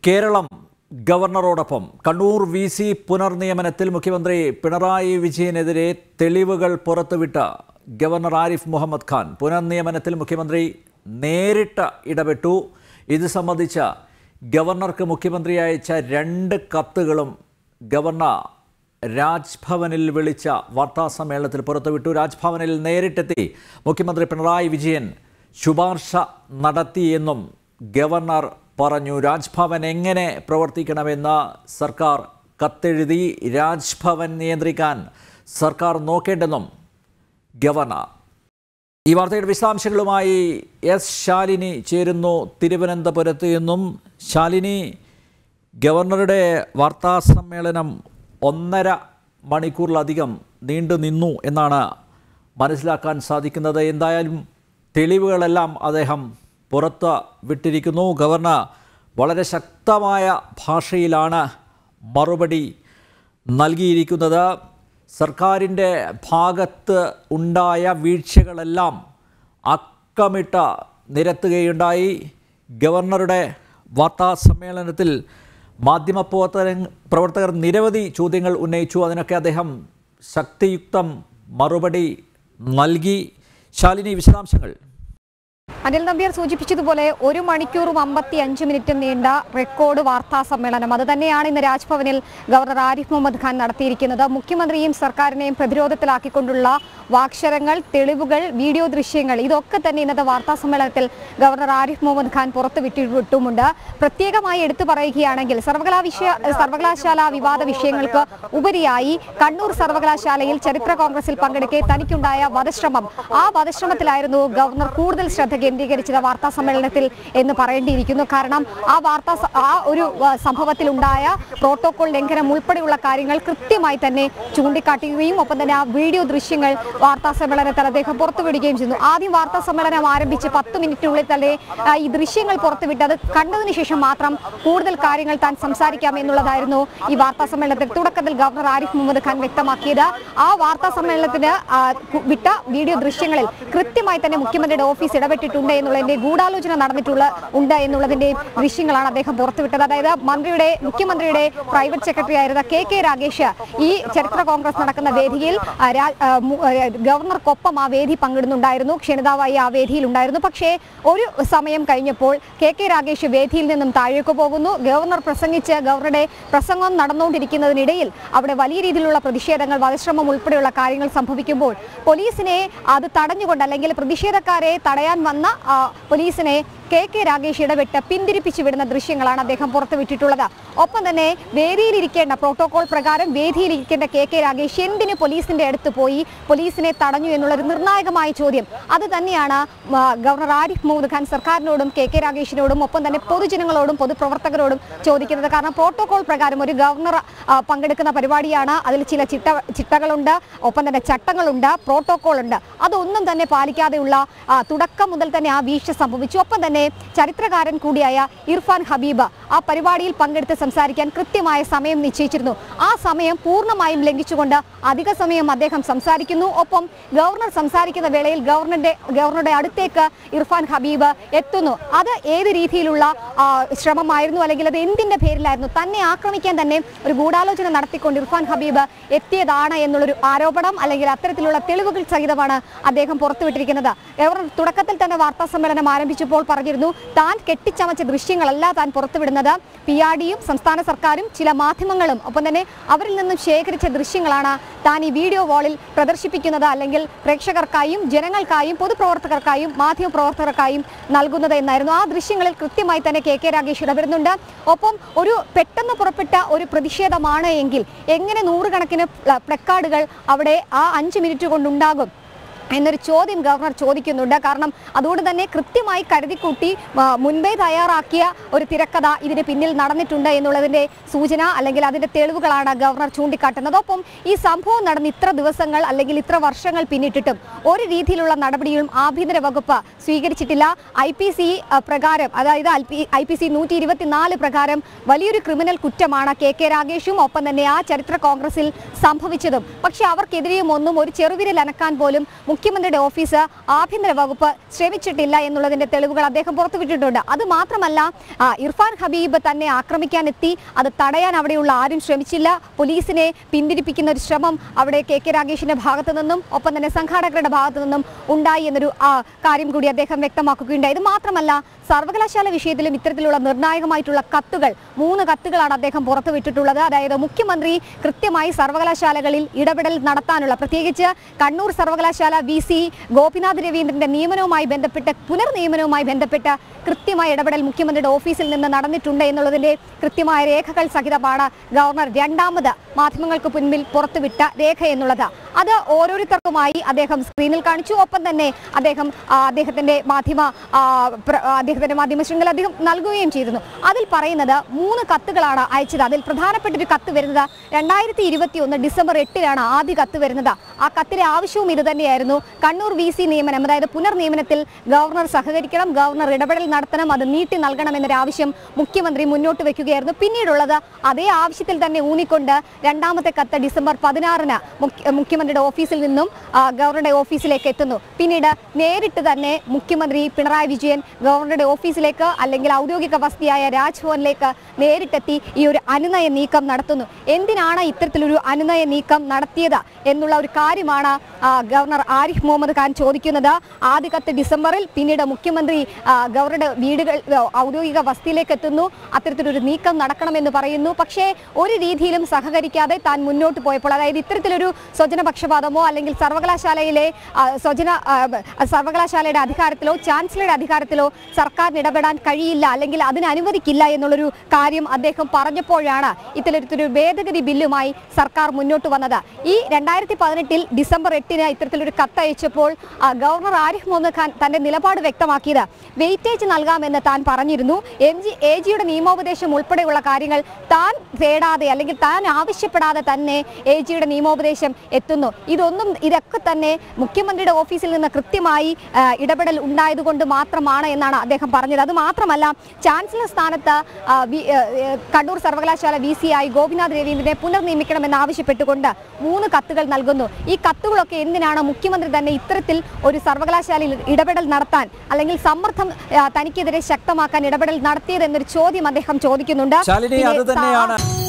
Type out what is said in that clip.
കേരളം ഗവർണറോടൊപ്പം Kannur V C പുനർനിയമനത്തിൽ മുഖ്യമന്ത്രി പിണറായി വിജയനെതിരെ തെളിവുകൾ പുറത്തുവിട്ട ഗവർണർ ആരിഫ് മുഹമ്മദ് ഖാൻ പുനർനിയമനത്തിൽ മുഖ്യമന്ത്രി നേരിട്ട് ഇടപെട്ടു ഇത് സംബന്ധിച്ച ഗവർണർക്ക് മുഖ്യമന്ത്രി അയച്ച രണ്ട് കത്തുകളും ഗവർണർ രാജ്ഭവനിൽ വിളിച്ച വാർത്താസമ്മേളനത്തിൽ പുറത്തുവിട്ടു രാജ്ഭവനിൽ നേരിട്ടെത്തി മുഖ്യമന്ത്രി പിണറായി വിജയൻ ശുപാർശ നടത്തിയെന്നും ഗവർണർ പറഞ്ഞു രാജ്ഭവൻ എങ്ങനെ പ്രവർത്തിക്കണമെന്ന് സർക്കാർ കത്തെഴുതി രാജ്ഭവൻ നിയന്ത്രിക്കാൻ സർക്കാർ നോക്കേണ്ടെന്നും ഗവർണർ ഈ വാർത്തയുടെ വിശദാംശങ്ങളുമായി എസ് ശാലിനി ചേരുന്നു തിരുവനന്തപുരത്ത് നിന്നും ശാലിനി ഗവർണറുടെ വാർത്താ സമ്മേളനം ഒന്നര മണിക്കൂറിലധികം നീണ്ടു നിന്നു എന്നാണ് മനസ്സിലാക്കാൻ സാധിക്കുന്നത് എന്തായാലും തെളിവുകളെല്ലാം അദ്ദേഹം പുറത്ത് വിട്ടിരിക്കുന്നു ഗവർണർ വളരെ ശക്തമായ ഭാഷയിലാണ് മറുപടി നൽകിയിരിക്കുന്നത് സർക്കാരിൻ്റെ ഭാഗത്ത് ഉണ്ടായ വീഴ്ചകളെല്ലാം അക്കമിട്ട നിരത്തുകയുണ്ടായി ഗവർണറുടെ വാർത്താ സമ്മേളനത്തിൽ മാധ്യമപ്രവർത്തക പ്രവർത്തകർ നിരവധി ചോദ്യങ്ങൾ ഉന്നയിച്ചു അതിനൊക്കെ അദ്ദേഹം ശക്തിയുക്തം മറുപടി നൽകി ശാലിനി വിശദാംശങ്ങൾ അനിൽ നമ്പ്യാർ സൂചിപ്പിച്ചതുപോലെ ഒരു മണിക്കൂറും അമ്പത്തി അഞ്ച് മിനിറ്റും നീണ്ട റെക്കോർഡ് വാർത്താ സമ്മേളനം അത് തന്നെയാണ് ഇന്ന് രാജ്ഭവനിൽ ഗവർണർ ആരിഫ് മുഹമ്മദ് ഖാൻ നടത്തിയിരിക്കുന്നത് മുഖ്യമന്ത്രിയും സർക്കാരിനെയും പ്രതിരോധത്തിലാക്കിക്കൊണ്ടുള്ള വാക്ഷരങ്ങൾ തെളിവുകൾ വീഡിയോ ദൃശ്യങ്ങൾ ഇതൊക്കെ തന്നെ ഇന്നത്തെ വാർത്താ സമ്മേളനത്തിൽ ഗവർണർ ആരിഫ് മുഹമ്മദ് ഖാൻ പുറത്തു വിട്ടിട്ടുമുണ്ട് പ്രത്യേകമായി എടുത്തു പറയുകയാണെങ്കിൽ സർവകലാവിഷയ സർവകലാശാല വിവാദ വിഷയങ്ങൾക്ക് ഉപരിയായി കണ്ണൂർ സർവകലാശാലയിൽ ചരിത്ര കോൺഗ്രസിൽ പങ്കെടുക്കെ തനിക്കുണ്ടായ വധശ്രമം ആ വധശ്രമത്തിലായിരുന്നു ഗവർണർ കൂടുതൽ ശ്രദ്ധ കേന്ദ്രീകരിച്ചത് വാർത്താ സമ്മേളനത്തിൽ എന്ന് പറയേണ്ടിയിരിക്കുന്നു കാരണം ആ വാർത്താ സ- ആ ഒരു ആ, സംഭവത്തിലുണ്ടായ പ്രോട്ടോകോൾ ലംഘനം ഉൾപ്പെടെയുള്ള കാര്യങ്ങൾ കൃത്യമായി തന്നെ ചൂണ്ടിക്കാട്ടുകയും ഒപ്പം തന്നെ ആ വീഡിയോ ദൃശ്യങ്ങൾ വാർത്താ സമ്മേളനത്തിൽ അദ്ദേഹം പുറത്തുവിടുകയും ചെയ്യുന്നു ആദ്യം വാർത്താ സമ്മേളനം ആരംഭിച്ച് പത്ത് മിനിറ്റിനുള്ളിൽ തന്നെ ആ, ഈ ദൃശ്യങ്ങൾ പുറത്തുവിട്ടത് കണ്ടതിന് ശേഷം മാത്രം കൂടുതൽ കാര്യങ്ങൾ താൻ സംസാരിക്കാം എന്നുള്ളതായിരുന്നു ഈ വാർത്താ സമ്മേളനത്തിൽ തുടക്കത്തിൽ ഗവർണർ ആരിഫ് മുഹമ്മദ് ഖാൻ വ്യക്തമാക്കിയത് ആ വാർത്താ സമ്മേളനത്തിന് ആ, കു- വിട്ട വീഡിയോ ദൃശ്യങ്ങളിൽ കൃത്യമായി തന്നെ മുഖ്യമന്ത്രിയുടെ ഓഫീസ് ഇടപെട്ടിട്ടുണ്ട് എന്നുള്ളതിന്റെ ഗൂഢാലോചന നടന്നിട്ടുള്ള ഉണ്ട് എന്നുള്ളതിന്റെ ദൃശ്യങ്ങളാണ് അദ്ദേഹം പുറത്തുവിട്ടത് അതായത് മന്ത്രിയുടെ മുഖ്യമന്ത്രിയുടെ പ്രൈവറ്റ് സെക്രട്ടറി ആയിരുന്ന കെ കെ രാഗേഷ് ഈ ചരിത്ര കോൺഗ്രസ് നടക്കുന്ന വേദിയിൽ ആ, രാ- ആ, മു- ആ, ഗവർണർക്കൊപ്പം ആ വേദി പങ്കിടുന്നുണ്ടായിരുന്നു ക്ഷണിതാവായി ആ വേദിയിൽ ഉണ്ടായിരുന്നു പക്ഷേ ഒരു സമയം കഴിഞ്ഞപ്പോൾ കെ കെ രാഗേഷ് വേദിയിൽ നിന്നും താഴേക്ക് പോകുന്നു ഗവർണർ പ്രസംഗിച്ച് ഗവർണറുടെ പ്രസംഗം നടന്നുകൊണ്ടിരിക്കുന്നതിനിടയിൽ അവിടെ വലിയ രീതിയിലുള്ള പ്രതിഷേധങ്ങൾ വധശ്രമം ഉൾപ്പെടെയുള്ള കാര്യങ്ങൾ സംഭവിക്കുമ്പോൾ പോലീസിനെ അത് തടഞ്ഞുകൊണ്ട് അല്ലെങ്കിൽ പ്രതിഷേധക്കാരെ തടയാൻ വന്ന ആ, പോലീസിനെ കെ കെ രാഗേഷ് ഇടപെട്ട് പിന്തിരിപ്പിച്ചു വിടുന്ന ദൃശ്യങ്ങളാണ് അദ്ദേഹം പുറത്തുവിട്ടിട്ടുള്ളത് ഒപ്പം തന്നെ വേദിയിലിരിക്കേണ്ട പ്രോട്ടോകോൾ പ്രകാരം വേദിയിലിരിക്കേണ്ട കെ കെ രാഗേഷ് എന്തിന് പോലീസിന്റെ അടുത്ത് പോയി പോലീസിനെ തടഞ്ഞു എന്നുള്ള ഒരു നിർണായകമായ ചോദ്യം അത് തന്നെയാണ് ആ, ഗവർണർ ആരിഫ് മുഹമ്മദ് ഖാൻ സർക്കാരിനോടും കെ കെ രാഗേഷിനോടും ഒപ്പം തന്നെ പൊതുജനങ്ങളോടും പൊതുപ്രവർത്തകരോടും ചോദിക്കുന്നത് കാരണം പ്രോട്ടോകോൾ പ്രകാരം ഒരു ഗവർണർ ആ, പങ്കെടുക്കുന്ന പരിപാടിയാണ് അതിൽ ചില ചിട്ട ചിട്ടകളുണ്ട് ഒപ്പം തന്നെ ചട്ടങ്ങളുണ്ട് പ്രോട്ടോകോൾ ഉണ്ട് അതൊന്നും തന്നെ പാലിക്കാതെയുള്ള ആ, തുടക്കം മുതൽ തന്നെ ആ വീഴ്ച സംഭവിച്ചു ഒപ്പം തന്നെ ചരിത്രകാരൻ കൂടിയായ ഇർഫാൻ ഹബീബ് ആ പരിപാടിയിൽ പങ്കെടുത്ത് സംസാരിക്കാൻ കൃത്യമായ സമയം നിശ്ചയിച്ചിരുന്നു ആ സമയം പൂർണ്ണമായും ലംഘിച്ചുകൊണ്ട് അധിക സമയം അദ്ദേഹം സംസാരിക്കുന്നു ഒപ്പം ഗവർണർ സംസാരിക്കുന്ന വേളയിൽ ഗവർണറുടെ ഗവർണറുടെ അടുത്തേക്ക് ഇർഫാൻ ഹബീബ് എത്തുന്നു അത് ഏത് രീതിയിലുള്ള ആ, ശ്രമമായിരുന്നു അല്ലെങ്കിൽ അത് എന്തിന്റെ പേരിലായിരുന്നു തന്നെ ആക്രമിക്കാൻ തന്നെ ഒരു ഗൂഢാലോചന നടത്തിക്കൊണ്ട് ഇർഫാൻ ഹബീബ് എത്തിയതാണ് എന്നുള്ളൊരു ആരോപണം അല്ലെങ്കിൽ അത്തരത്തിലുള്ള തെളിവുകൾ സഹിതമാണ് അദ്ദേഹം പുറത്തുവിട്ടിരിക്കുന്നത് ഗവർണർ തുടക്കത്തിൽ തന്നെ വാർത്താ സമ്മേളനം ആരംഭിച്ചപ്പോൾ പറഞ്ഞിരുന്നു താൻ കെട്ടിച്ചമച്ച ദൃശ്യങ്ങളല്ല താൻ പുറത്തുവിടുന്നത് പി ആർ ഡിയും സംസ്ഥാന സർക്കാരും ചില മാധ്യമങ്ങളും ഒപ്പം തന്നെ അവരിൽ നിന്നും ശേഖരിച്ച ദൃശ്യങ്ങളാണ് താൻ ഈ വീഡിയോ വാളിൽ പ്രദർശിപ്പിക്കുന്നത് അല്ലെങ്കിൽ പ്രേക്ഷകർക്കായും ജനങ്ങൾക്കായും പൊതുപ്രവർത്തകർക്കായും മാധ്യമപ്രവർത്തകർക്കായും നൽകുന്നത് എന്നായിരുന്നു ആ ദൃശ്യങ്ങളിൽ കൃത്യമായി തന്നെ കെ കെ രാഗേഷ് ഇടപെടുന്നുണ്ട് ഒപ്പം ഒരു പെട്ടെന്ന് പുറപ്പെട്ട ഒരു പ്രതിഷേധമാണ് എങ്കിൽ എങ്ങനെ നൂറുകണക്കിന് പ്ല- പ്ലക്കാർഡുകൾ അവിടെ ആ അഞ്ച് മിനിറ്റ് കൊണ്ടുണ്ടാകും എന്നൊരു ചോദ്യം ഗവർണർ ചോദിക്കുന്നുണ്ട് കാരണം അതുകൊണ്ട് തന്നെ കൃത്യമായി കരുതിക്കൂട്ടി ആ, മുൻപേ തയ്യാറാക്കിയ ഒരു തിരക്കഥ ഇതിന് പിന്നിൽ നടന്നിട്ടുണ്ട് എന്നുള്ളതിന്റെ സൂചന അല്ലെങ്കിൽ അതിന്റെ തെളിവുകളാണ് ഗവർണർ ചൂണ്ടിക്കാട്ടുന്നത് ഒപ്പം ഈ സംഭവം നടന്ന് ഇത്ര ദിവസങ്ങൾ അല്ലെങ്കിൽ ഇത്ര വർഷങ്ങൾ പിന്നിട്ടിട്ടും ഒരു രീതിയിലുള്ള നടപടിയും ആഭ്യന്തര വകുപ്പ് സ്വീകരിച്ചിട്ടില്ല ഐ പി സി പ്രകാരം അതായത് ഐ പി സി നൂറ്റി ഇരുപത്തിനാല് പ്രകാരം വലിയൊരു ക്രിമിനൽ കുറ്റമാണ് കെ കെ രാഗേഷും ഒപ്പം തന്നെ ആ ചരിത്ര കോൺഗ്രസിൽ സംഭവിച്ചതും പക്ഷെ അവർക്കെതിരെയും ഒന്നും ഒരു ചെറുവിരൽ അനക്കാൻ പോലും മുഖ്യമന്ത്രിയുടെ ഓഫീസ് ആഭ്യന്തര വകുപ്പ് ശ്രമിച്ചിട്ടില്ല എന്നുള്ളതിന്റെ തെളിവുകൾ അദ്ദേഹം പുറത്തുവിട്ടിട്ടുണ്ട് അത് മാത്രമല്ല ആ, ഇർഫാൻ ഹബീബ് തന്നെ ആക്രമിക്കാനെത്തി അത് തടയാൻ അവിടെയുള്ള ആരും ശ്രമിച്ചില്ല പോലീസിനെ പിന്തിരിപ്പിക്കുന്ന ഒരു ശ്രമം അവിടെ കെ കെ രാഗേഷിന്റെ ഭാഗത്തു നിന്നും ഒപ്പം തന്നെ സംഘാടകരുടെ ഭാഗത്തു നിന്നും ഉണ്ടായി എന്നൊരു ആ, കാര്യം കൂടി അദ്ദേഹം വ്യക്തമാക്കുകയുണ്ടായി ഇത് മാത്രമല്ല സർവകലാശാല വിഷയത്തിലും ഇത്തരത്തിലുള്ള നിർണായകമായിട്ടുള്ള കത്തുകൾ മൂന്ന് കത്തുകളാണ് അദ്ദേഹം പുറത്തുവിട്ടിട്ടുള്ളത് അതായത് മുഖ്യമന്ത്രി കൃത്യമായി സർവകലാശാലകളിൽ ഇടപെടൽ നടത്താനുള്ള പ്രത്യേകിച്ച് കണ്ണൂർ സർവകലാശാല വി സി ഗോപിനാഥ് രവീന്ദ്രന്റെ നിയമനവുമായി ബന്ധപ്പെട്ട് പുനർനിയമനവുമായി ബന്ധപ്പെട്ട് കൃത്യമായ ഇടപെടൽ മുഖ്യമന്ത്രിയുടെ ഓഫീസിൽ നിന്ന് നടന്നിട്ടുണ്ട് എന്നുള്ളതിന്റെ കൃത്യമായ രേഖകൾ സഹിതമാണ് ഗവർണർ രണ്ടാമത് മാധ്യമങ്ങൾക്ക് മുൻപിൽ പുറത്തുവിട്ട രേഖ എന്നുള്ളത് അത് ഓരോരുത്തർക്കുമായി അദ്ദേഹം സ്ക്രീനിൽ കാണിച്ചു ഒപ്പം തന്നെ അദ്ദേഹം ആ, അദ്ദേഹത്തിന്റെ മാധ്യമ ആ, പ്ര- ആ, അദ്ദേഹത്തിന്റെ മാധ്യമ ശൃംഖല അദ്ദേഹം നൽകുകയും ചെയ്തിരുന്നു അതിൽ പറയുന്നത് മൂന്ന് കത്തുകളാണ് അയച്ചത് അതിൽ പ്രധാനപ്പെട്ട ഒരു കത്ത് വരുന്നത് രണ്ടായിരത്തി ഇരുപത്തി ഒന്ന് ഡിസംബർ എട്ടിലാണ് ആദ്യ കത്ത് വരുന്നത് ആ കത്തിലെ ആവശ്യവും ഇത് തന്നെയായിരുന്നു കണ്ണൂർ വി സി നിയമനം അതായത് പുനർനിയമനത്തിൽ ഗവർണർ സഹകരിക്കണം ഗവർണർ ഇടപെടൽ നടത്തണം അത് നീട്ടി നൽകണം എന്നൊരു ആവശ്യം മുഖ്യമന്ത്രി മുന്നോട്ട് വെക്കുകയായിരുന്നു പിന്നീടുള്ളത് അതേ ആവശ്യത്തിൽ തന്നെ ഊന്നിക്കൊണ്ട് രണ്ടാമത്തെ കത്ത് ഡിസംബർ പതിനാറിന് മുഖ്യ- മുഖ്യമന്ത്രിയുടെ ഓഫീസിൽ നിന്നും ആ, ഗവർണറുടെ ഓഫീസിലേക്ക് എത്തുന്നു പിന്നീട് നേരിട്ട് തന്നെ മുഖ്യമന്ത്രി പിണറായി വിജയൻ ഗവർണറുടെ ഓഫീസിലേക്ക് അല്ലെങ്കിൽ ഔദ്യോഗിക വസതിയായ രാജ്ഭവനിലേക്ക് നേരിട്ടെത്തി ഈ ഒരു അനുനയ നീക്കം നടത്തുന്നു എന്തിനാണ് ഇത്തരത്തിലൊരു അനുനയ നീക്കം നടത്തിയത് എന്നുള്ള ഒരു കാര്യമാണ് ആ, ഗവർണർ ആരിഫ് മുഹമ്മദ് ഖാൻ ചോദിക്കുന്നത് ആദ്യ കത്ത് ഡിസംബറിൽ പിന്നീട് മുഖ്യമന്ത്രി ആ, ഗവർണറുടെ വീടുകൾ ആ, ഔദ്യോഗിക വസതിയിലേക്ക് എത്തുന്നു അത്തരത്തിലൊരു നീക്കം നടക്കണമെന്ന് പറയുന്നു പക്ഷേ ഒരു രീതിയിലും സഹകരിക്കാതെ താൻ മുന്നോട്ട് പോയപ്പോൾ അതായത് ഇത്തരത്തിലൊരു സ്വജനപക്ഷപാതമോ അല്ലെങ്കിൽ സർവകലാശാലയിലെ ആ, സ്വജന ആ, ബ- സർവകലാശാലയുടെ അധികാരത്തിലോ ചാൻസലറുടെ അധികാരത്തിലോ സർക്കാരിന് ഇടപെടാൻ കഴിയില്ല അല്ലെങ്കിൽ അതിന് അനുവദിക്കില്ല എന്നുള്ളൊരു കാര്യം അദ്ദേഹം പറഞ്ഞപ്പോഴാണ് ഇത്തരത്തിലൊരു ഭേദഗതി ബില്ലുമായി സർക്കാർ മുന്നോട്ട് വന്നത് ഈ രണ്ടായിരത്തി പതിനെട്ടിൽ ഡിസംബർ എട്ടിന് ഇത്തരത്തിലൊരു കത്തയച്ചപ്പോൾ ആ, ഗവർണർ ആരിഫ് മുഹമ്മദ് ഖാൻ തന്റെ നിലപാട് വ്യക്തമാക്കിയത് വെയിറ്റേജ് നൽകാമെന്ന് താൻ പറഞ്ഞിരുന്നു എം ജി എ ജിയുടെ നിയമോപദേശം ഉൾപ്പെടെയുള്ള കാര്യങ്ങൾ താൻ തേടാതെ അല്ലെങ്കിൽ താൻ ആവശ്യപ്പെടാതെ തന്നെ എ ജിയുടെ നിയമോപദേശം എത്തുന്നു ഇതൊന്നും ഇതൊക്കെ തന്നെ മുഖ്യമന്ത്രിയുടെ ഓഫീസിൽ നിന്ന് കൃത്യമായി ആ, ഇടപെടൽ ഉണ്ടായതുകൊണ്ട് മാത്രമാണ് എന്നാണ് അദ്ദേഹം പറഞ്ഞത് അത് മാത്രമല്ല ചാൻസലർ സ്ഥാനത്ത് ആ, വി- ഏ, ഏ, കണ്ണൂർ സർവകലാശാല വി സി ആയി ഗോപിനാഥ് രവീന്ദ്രനെ പുനർനിയമിക്കണമെന്ന് ആവശ്യപ്പെട്ടുകൊണ്ട് മൂന്ന് കത്തുകൾ നൽകുന്നു ഈ കത്തുകളൊക്കെ എന്തിനാണ് മുഖ്യമന്ത്രി തന്നെ ഇത്തരത്തിൽ ഒരു സർവകലാശാലയിൽ ഇടപെടൽ നടത്താൻ അല്ലെങ്കിൽ സമ്മർദ്ദം ആ, തനിക്കെതിരെ ശക്തമാക്കാൻ ഇടപെടൽ നടത്തിയത് എന്നൊരു ചോദ്യം അദ്ദേഹം ചോദിക്കുന്നുണ്ട് ശാലിനി പിന്നെ അത് സാ- തന്നെയാണ്